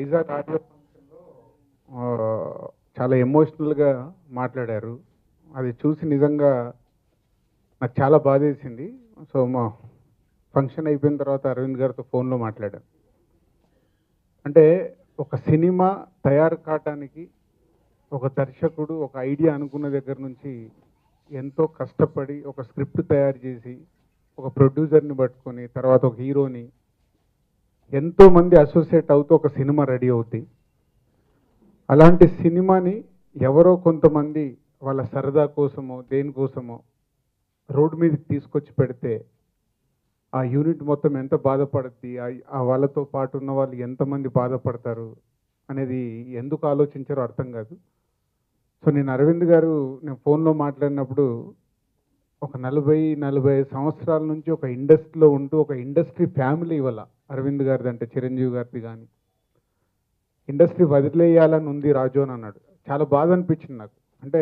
Vizag audio ఫంక్షన్లో ఆ, చాలా ఎమోషనల్గా మాట్లాడారు అది చూసి నిజంగా నాకు చాలా బాధేసింది సో మా ఫంక్షన్ అయిపోయిన తర్వాత అరవింద్ గారితో ఫోన్లో మాట్లాడాను అంటే ఒక సినిమా తయారు కావటానికి ఒక దర్శకుడు ఒక ఐడియా అనుకున్న దగ్గర నుంచి ఎంతో కష్టపడి ఒక స్క్రిప్ట్ తయారు చేసి ఒక ప్రొడ్యూసర్ని పట్టుకొని తర్వాత ఒక హీరోని ఎంతో మంది అసోసియేట్ అవుతూ ఒక సినిమా రెడీ అవుద్ది అలాంటి సినిమాని ఎవరో కొంతమంది వాళ్ళ సరదా కోసమో దేనికోసమో రోడ్డు మీదకి తీసుకొచ్చి పెడితే ఆ యూనిట్ మొత్తం ఎంత బాధపడుద్ది ఆ- ఆ వాళ్ళతో పాటు ఉన్న వాళ్ళు ఎంతమంది బాధపడతారు అనేది ఎందుకు ఆలోచించారో అర్థం కాదు సో నేను అరవింద్ గారు నేను ఫోన్లో మాట్లాడినప్పుడు ఒక నలభై నలభై ఐదు సంవత్సరాల నుంచి ఒక ఇండస్ట్రీలో ఉంటూ ఒక ఇండస్ట్రీ ఫ్యామిలీ వల్ల అరవింద్ గారిది అంటే చిరంజీవి గారిది కానీ ఇండస్ట్రీ వదిలేయాలని ఉంది రాజు అని అన్నాడు చాలా బాధ అనిపించింది నాకు అంటే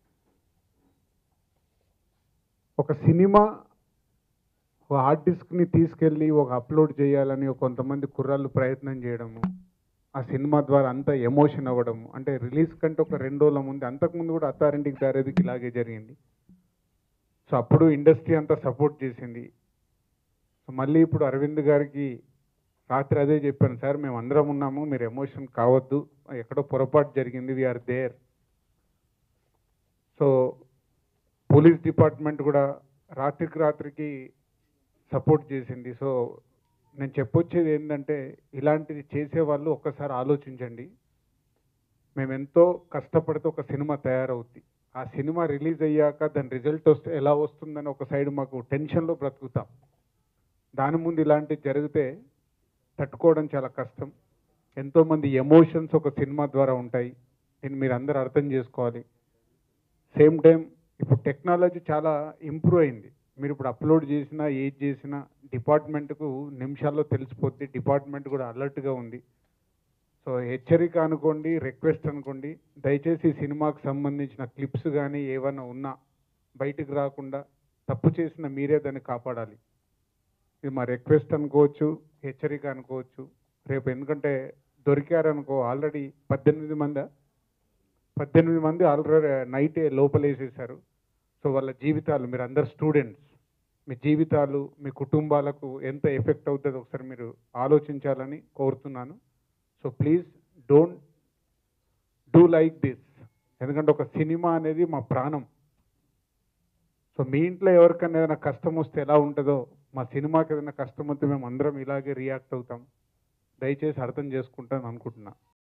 ఒక సినిమా ఒక హార్డ్ డిస్క్ని తీసుకెళ్ళి ఒక అప్లోడ్ చేయాలని ఒక కొంతమంది కుర్రాళ్ళు ప్రయత్నం చేయడము ఆ సినిమా ద్వారా అంత ఎమోషన్ అవ్వడము అంటే రిలీజ్ కంటే ఒక రెండు రోజుల ముందు అంతకుముందు కూడా అత్తారింటికి దారేదికి ఇలాగే జరిగింది సో అప్పుడు ఇండస్ట్రీ అంతా సపోర్ట్ చేసింది సో మళ్ళీ ఇప్పుడు అరవింద్ గారికి రాత్రి అదే చెప్పాను సార్ మేము అందరం ఉన్నాము మీరు ఎమోషన్ కావద్దు ఎక్కడో పొరపాటు జరిగింది we are there so police department కూడా రాత్రికి రాత్రికి సపోర్ట్ చేసింది సో నేను చెప్పొచ్చేది ఏంటంటే ఇలాంటిది చేసేవాళ్ళు ఒక్కసారి ఆలోచించండి మేము ఎంతో కష్టపడితే ఒక సినిమా తయారవుద్ది ఆ సినిమా రిలీజ్ అయ్యాక దాని రిజల్ట్ వస్తే ఎలా వస్తుందని ఒక సైడ్ మాకు టెన్షన్లో బ్రతుకుతాం దాని ముందు ఇలాంటివి జరిగితే తట్టుకోవడం చాలా కష్టం ఎంతోమంది ఎమోషన్స్ ఒక సినిమా ద్వారా ఉంటాయి దీన్ని మీరు అందరూ అర్థం చేసుకోవాలి సేమ్ టైం ఇప్పుడు టెక్నాలజీ చాలా ఇంప్రూవ్ అయింది మీరు ఇప్పుడు అప్లోడ్ చేసినా ఏది చేసినా డిపార్ట్మెంట్కు నిమిషాల్లో తెలిసిపోద్ది డిపార్ట్మెంట్ కూడా అలర్ట్గా ఉంది సో హెచ్చరిక అనుకోండి రిక్వెస్ట్ అనుకోండి దయచేసి ఈ సినిమాకు సంబంధించిన క్లిప్స్ కానీ ఏమైనా ఉన్నా బయటికి రాకుండా తప్పు చేసిన మీరే దాన్ని కాపాడాలి ఇది మా రిక్వెస్ట్ అనుకోవచ్చు హెచ్చరిక అనుకోవచ్చు రేపు ఎందుకంటే దొరికారనుకో ఆల్రెడీ పద్దెనిమిది మంది పద్దెనిమిది మంది ఆల్రెడీ నైటే లోపలేసేసారు సో వాళ్ళ జీవితాలు మీరు అందరు స్టూడెంట్స్ మీ జీవితాలు మీ కుటుంబాలకు ఎంత ఎఫెక్ట్ అవుతుందో ఒకసారి మీరు ఆలోచించాలని కోరుతున్నాను so please don't do like this ఎందుకంటే ఒక సినిమా అనేది మా ప్రాణం సో మీ ఇంట్లో ఎవరికైనా ఏదైనా కష్టం వస్తే ఎలా ఉంటుందో మా సినిమాకి ఏదైనా కష్టం వస్తే మేము అందరం ఇలాగే రియాక్ట్ అవుతాం దయచేసి అర్థం చేసుకుంటాను అనుకుంటున్నా